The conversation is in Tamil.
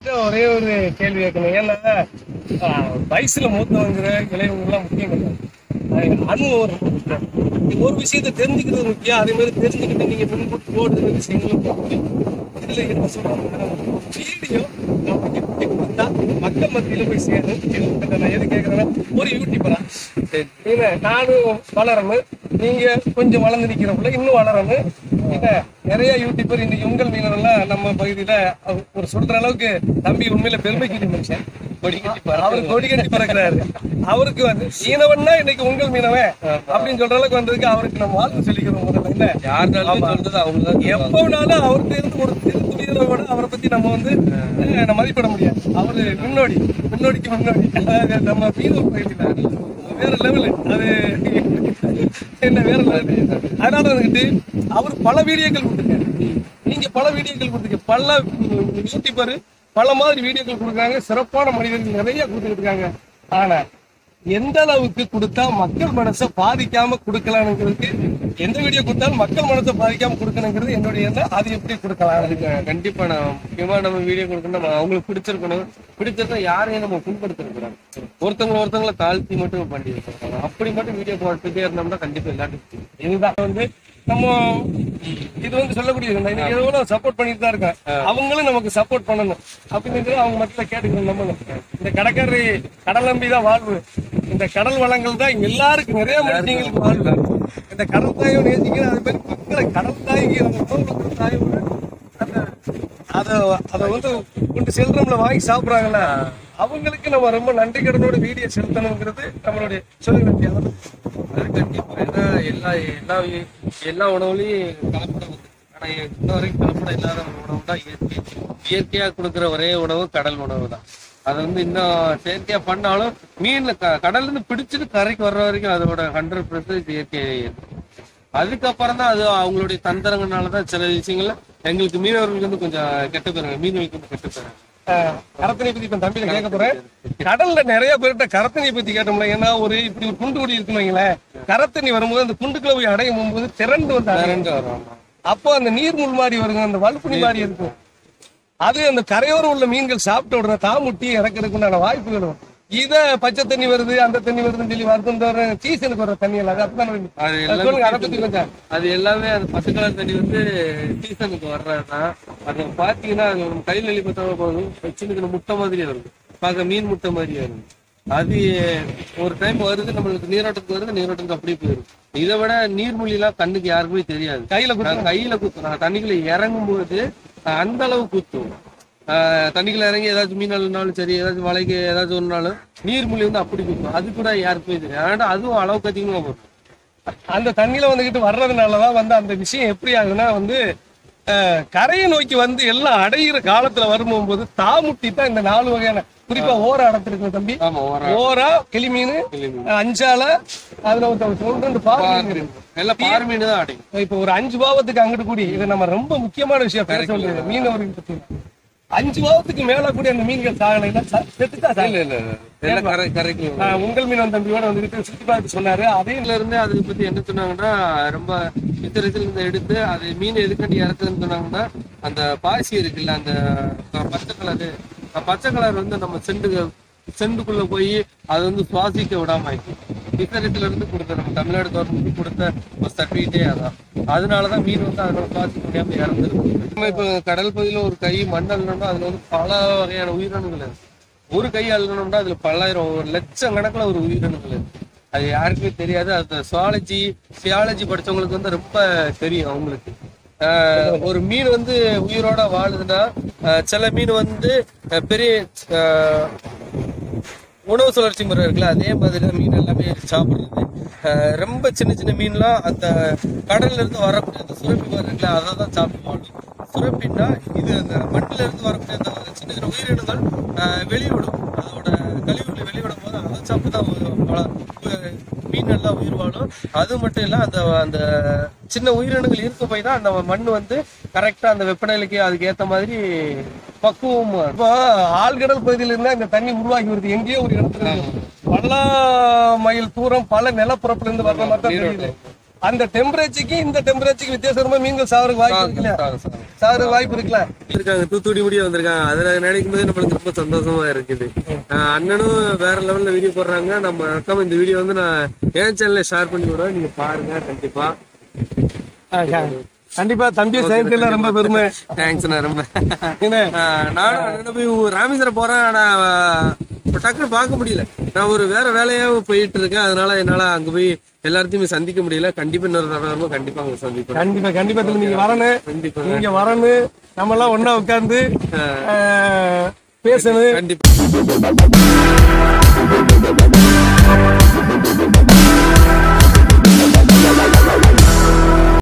ஒரே ஒரு கேள்வி கேட்கணும் ஏன்னா ஆஹ், வயசுல மூத்தவங்கிற இளையவங்க எல்லாம் முக்கியம் கிடையாது ஆஹ், அனுபவம் ரொம்ப முக்கியம் நீங்க ஒரு விஷயத்தை தெரிஞ்சுக்கிறது முக்கியம் அதே மாதிரி தெரிஞ்சுக்கிட்டு நீங்க முன்கூட்டி ஓடுற விஷயங்களும் முக்கியம் இதுல என்ன சொல்றாங்க வீடியோ நம்ம எப்படி கொடுத்தா மக்கள் மத்தியில போய் சேரும் இது நான் எது கேட்கறேன்னா ஒரு யூடியூபரா இல்ல நானும் வளரணும் நீங்க கொஞ்சம் வளர்ந்து நிக்கிறவங்கள இன்னும் வளரணும் இல்ல நிறைய யூடியூபர் இன்னைக்கு உங்கள் மீனவர்லாம் நம்ம பகுதியில அவர் ஒரு சொல்ற அளவுக்கு தம்பி உண்மையில பெருமைக்குரிய மனுஷன் கொடி கட்டி அவர் கொடி கட்டி பறக்கிறாரு அவருக்கு வந்து மீனவன்னா இன்னைக்கு உங்கள் மீனவன் அப்படின்னு சொல்ற அளவுக்கு வந்ததுக்கு அவருக்கு நம்ம வாழ்த்து சொல்லிக்கிறோம் முதல்ல என்ன யாருனாலும் சொல்றது அவங்க எப்போனாலும் அவருக்கு இருந்து ஒரு திருத்துணிகளை விட அவரை பத்தி நம்ம வந்து அஹ், நம்ம மதிப்பிட முடியாது அவரு முன்னோடி முன்னோடிக்கு முன்னோடி அதாவது நம்ம மீனவர் பகுதியில வேற லெவலு அது என்ன வேற லெவல் அதனால வந்துட்டு அவர் பல வீடியோக்கள் கொடுத்துருக்காரு நீங்க பல வீடியோக்கள் கொடுத்துருக்க பல யூடியூபர் பல மாதிரி வீடியோக்கள் கொடுக்குறாங்க சிறப்பான மனிதர்கள் நிறைய கொடுத்துட்டு இருக்காங்க ஆனா எந்த அளவுக்கு கொடுத்தா மக்கள் மனசை பாதிக்காம கொடுக்கலாம்ங்கிறதுக்கு எந்த வீடியோ கொடுத்தாலும் மக்கள் மனசை பாதிக்காம கொடுக்கணுங்கிறது என்னுடைய எண்ணம் அது எப்படி கொடுக்கலாம் அதுக்கு கண்டிப்பா நான் முக்கியமா நம்ம வீடியோ கொடுக்கணும் நம்ம அவங்களுக்கு பிடிச்சிருக்கணும் பிடிச்சிருந்தா யாரையும் நம்ம புண்படுத்திருக்கிறோம் ஒருத்தவங்க ஒருத்தவங்கள தாழ்த்தி மட்டும் பண்ணி வச்சிருக்காங்க அப்படி மட்டும் வீடியோ போட்டுட்டே இருந்தோம்னா கண்டிப்பா எல்லாத்துக்கும் இதுதான் வந்து நம்ம இது வந்து சொல்லக்கூடிய நான் இன்னைக்கு எவ்வளவு சப்போர்ட் பண்ணிட்டு தான் இருக்கேன் அவங்களும் நமக்கு சப்போர்ட் பண்ணணும் அப்படின்னு அவங்க மத்தியில கேட்டுக்கணும் நம்ம இந்த கடற்கரை கடல் நம்பி தான் வாழ்வு இந்த கடல் வளங்கள் தான் இங்க எல்லாருக்கும் நிறைய மனுஷங்களுக்கு வாழ்வு இந்த கடல் தாயும் நேசிக்கிற அது மாதிரி மக்களை கடல் தாய்க்கு நம்ம உணவு தாயோட அந்த அத அத வந்து கொண்டு செல்றோம்ல வாங்கி சாப்பிடுறாங்கல்ல அவங்களுக்கு நம்ம ரொம்ப நன்றி கடனோட வீடியோ செலுத்தணுங்கிறது நம்மளுடைய சொல்லுங்க அது கண்டிப்பா ஏன்னா எல்லா எல்லா எல்லா உணவுலயும் கலப்படம் வந்து ஆனா இன்ன வரைக்கும் கலப்படம் இல்லாத ஒரு உணவு தான் இயற்கை இயற்கையா கொடுக்குற ஒரே உணவு கடல் உணவு தான் அது வந்து இன்னும் செயற்கையா பண்ணாலும் மீன்ல க- கடல்ல இருந்து பிடிச்சிட்டு கரைக்கு வர்ற வரைக்கும் அதோட ஹண்ட்ரட் பர்சன்ட் இயற்கை அதுக்கப்புறம் தான் அது அவங்களுடைய தந்திரங்கனால தான் சில விஷயங்கள்ல எங்களுக்கு மீனவர்களுக்கு வந்து கொஞ்சம் கெட்ட பேருங்க மீனவர்களுக்கு வந்து கெட்ட பேருங்க கரத்தனை பத்தி இப்ப தம்பியில கேட்க போறேன் கடல்ல நிறைய பேர்கிட்ட கரத்தனை பத்தி கேட்டோம்ல ஏன்னா ஒரு இப்படி ஒரு குண்டு குடி இருக்குன்னு வைங்களேன் கரத்தண்ணி வரும்போது அந்த குண்டுக்குள்ள போய் அடையும் போகும்போது திரண்டு வந்து அடையும். ரெண்டு வரும் ஆமா. அப்போ அந்த நீர்முள் மாதிரி வருங்க அந்த வலுப்புனி மாதிரி இருக்கும் அது அந்த கரையோரம் உள்ள மீன்கள் சாப்பிட்ட உடனே தாமுட்டி இறக்கிறதுக்கு உண்டான வாய்ப்புகள் வரும் இத பச்சை தண்ணி வருது அந்த தண்ணி வருதுன்னு சொல்லி வருது சீசனுக்கு வர தண்ணி எல்லாம் அது அப்படிதான் வருது. அது அது எல்லாமே சொல்லுங்க அதை பத்தி கொஞ்சம் அது எல்லாமே அந்த பச்சை கலர் தண்ணி வந்து சீசனுக்கு வர்றதுதான் அது பாத்தீங்கன்னா அது நம்ம கையில் நெல்லி பார்த்தா போதும் சின்ன சின்ன முட்டை மாதிரி வரும் பார்க்க மீன் முட்டை மாதிரி வரும் அது ஒரு டைம் வருது நம்மளுக்கு நீரோட்டத்துக்கு வருது நீரோட்டத்துக்கு அப்படியே போயிடும் இதை விட நீர்மொழிலாம் கண்ணுக்கு யாருக்குமே தெரியாது கையில குத்து நான் கையில குத்தும் நான் தண்ணிக்குள்ள இறங்கும் போது அஹ், அந்த அளவு குத்தும் அஹ், தண்ணிக்குள்ள இறங்கி ஏதாச்சும் மீன் அழுனாலும் சரி ஏதாச்சும் வலைக்கு ஏதாச்சும் ஒன்றாலும் நீர்மொழி வந்து அப்படி குத்தும் அது கூட யாருக்குமே தெரியாது ஆனா அதுவும் அளவுக்கு அதிகமா வரும் அந்த தண்ணியில வந்துகிட்டு வர்றதுனாலதான் வந்து அந்த விஷயம் எப்படி ஆகுதுன்னா வந்து அஹ், கரையை நோக்கி வந்து எல்லாம் அடையிற காலத்துல வரும்போது தாமுட்டி தான் இந்த நாலு வகையான குறிப்பா ஓர அடத்திருக்கு தம்பி ஆமா ஒரு ஓரா கிளிமீன் கிளிமீன். அஞ்சால அதுல ஒரு ஒன்று ரெண்டு பாரு எல்லாம் பாறை மீன் தான் அடையும் இப்ப ஒரு அஞ்சு பாவத்துக்கு அங்கிட்டு கூடி இது நம்ம ரொம்ப முக்கியமான விஷயம் பேச வேண்டியது மீனவர்கள் பத்தி அஞ்சு பாவத்துக்கு மேல கூடி அந்த மீன்கள் சாகலைன்னா ச- செத்துட்டா சாகல இல்ல இல்ல இல்ல. எல்லாம் கரை கரைக்கு ஆஹ் உங்கள் மீனவன் தம்பியோட வந்துட்டு சுத்தி பார்த்து சொன்னாரு அதே இதுல இருந்து அதை பத்தி என்ன சொன்னாங்கன்னா ரொம்ப சித்திரத்துல இருந்து எடுத்து அது மீன் எதுக்காண்டி இறக்குதுன்னு சொன்னாங்கன்னா அந்த பாசி இருக்குல்ல அந்த பச்சை கலரு பச்சை கலர் வந்து நம்ம செண்டு செண்டுக்குள்ள போய் அது வந்து சுவாசிக்க விடாம ஆயிடுச்சு சித்திரத்துல இருந்து கொடுத்த நம்ம தமிழ்நாடு கவர்மெண்ட் கொடுத்த ஒரு சர்டிபிகேட்டே அதான் அதனாலதான் மீன் வந்து அதோட சுவாசிக்க முடியாம இறந்துருக்கு நம்ம இப்ப கடல் பகுதியில ஒரு கை மண் அள்ளணும்னா அதுல வந்து பல வகையான உயிரினங்கள் இருக்கு ஒரு கை அள்ளணும்னா அதுல பல்லாயிரம் ஒரு லட்சம் கணக்குல ஒரு உயிரினங்கள் இருக்கு அது யாருக்குமே தெரியாது அது சுவாலஜி தியாலஜி படிச்சவங்களுக்கு வந்து ரொம்ப தெரியும் அவங்களுக்கு ஆஹ் ஒரு மீன் வந்து உயிரோட வாழுதுன்னா ஆஹ் சில மீன் வந்து ஆஹ் பெரிய ஆஹ் உணவு சுழற்சி முறை இருக்குல்ல அதே மாதிரி தான் மீன் எல்லாமே சாப்பிடுறது ஆஹ் ரொம்ப சின்ன சின்ன மீன்லாம் அந்த கடல்ல இருந்து வரக்கூடிய அந்த சுரப்பி மாதிரி இருக்குல்ல அதை தான் சாப்பிட்டு வாழும் சுரப்பின்னா இது அந்த மண்ணில இருந்து வரக்கூடிய அந்த சின்ன சின்ன உயிரினங்கள் ஆஹ் வெளியிடும் அதோட கழிவுகளை வெளியிடும் போது அதை சாப்பிட்டு தான் உ- பல- உ- மீன் எல்லாம் உயிர் வாழும் அது மட்டும் இல்ல அந்த அந்த சின்ன உயிரினங்கள் இருக்க போய் தான் அந்த மண் வந்து கரெக்டா அந்த வெப்பநிலைக்கு அதுக்கு ஏத்த மாதிரி பக்குவமா இருக்கும். இப்போ ஆழ்கடல் பகுதியில இருந்தா இந்த தண்ணி உருவாகி வருது எங்கேயோ ஒரு இடத்துல இருந்து. பல மைல் தூரம் பல நிலப்பரப்புல இருந்து வர்ற மாதிரி தான் தெரியுது அந்த டெம்பரேச்சருக்கு இந்த டெம்பரேச்சருக்கு வித்தியாசமா மீன்கள் சாவறதுக்கு வாய்ப்பு இருக்கு இல்லையா சாப்பிடுங்க, சாப்பிடுங்க. சாவறதுக்கு வாய்ப்பு இருக்குல்ல இருக்காங்க தூத்துக்குடி முடிய வந்திருக்காங்க அதுல நினைக்கும் போது நம்மளுக்கு ரொம்ப சந்தோஷமா இருக்குது ஆஹ் அண்ணனும் வேற லெவல்ல வீடியோ போடுறாங்க நம்ம மறக்காம இந்த வீடியோ வந்து நான் என் சேனல்ல ஷேர் பண்ணி விடுறேன் நீங்க பாருங்க கண்டிப்பா கண்டிப்பா தம்பி சைக்கிள்ல ரொம்ப பெருமை தேங்க்ஸ் ரொம்ப என்ன ஆஹ் நானும் அண்ணன் போய் ஊ- ராமேஸ்வரம் போறேன் ஆனா ஆஹ் இப்ப டக்குன்னு பார்க்க முடியல நான் ஒரு வேற வேலையாவும் போயிட்டு இருக்கேன் அதனால என்னால அங்க போய் எல்லாத்தையுமே சந்திக்க முடியல கண்டிப்பா இன்னொரு தடவை வரும்போது கண்டிப்பா அங்க சந்திப்பேன் கண்டிப்பா கண்டிப்பா தம்பி நீங்க வரணும் கண்டிப்பா நீங்க வரணும் நம்ம எல்லாம் ஒண்ணா உட்கார்ந்து ஆஹ், பேசணும் கண்டிப்பா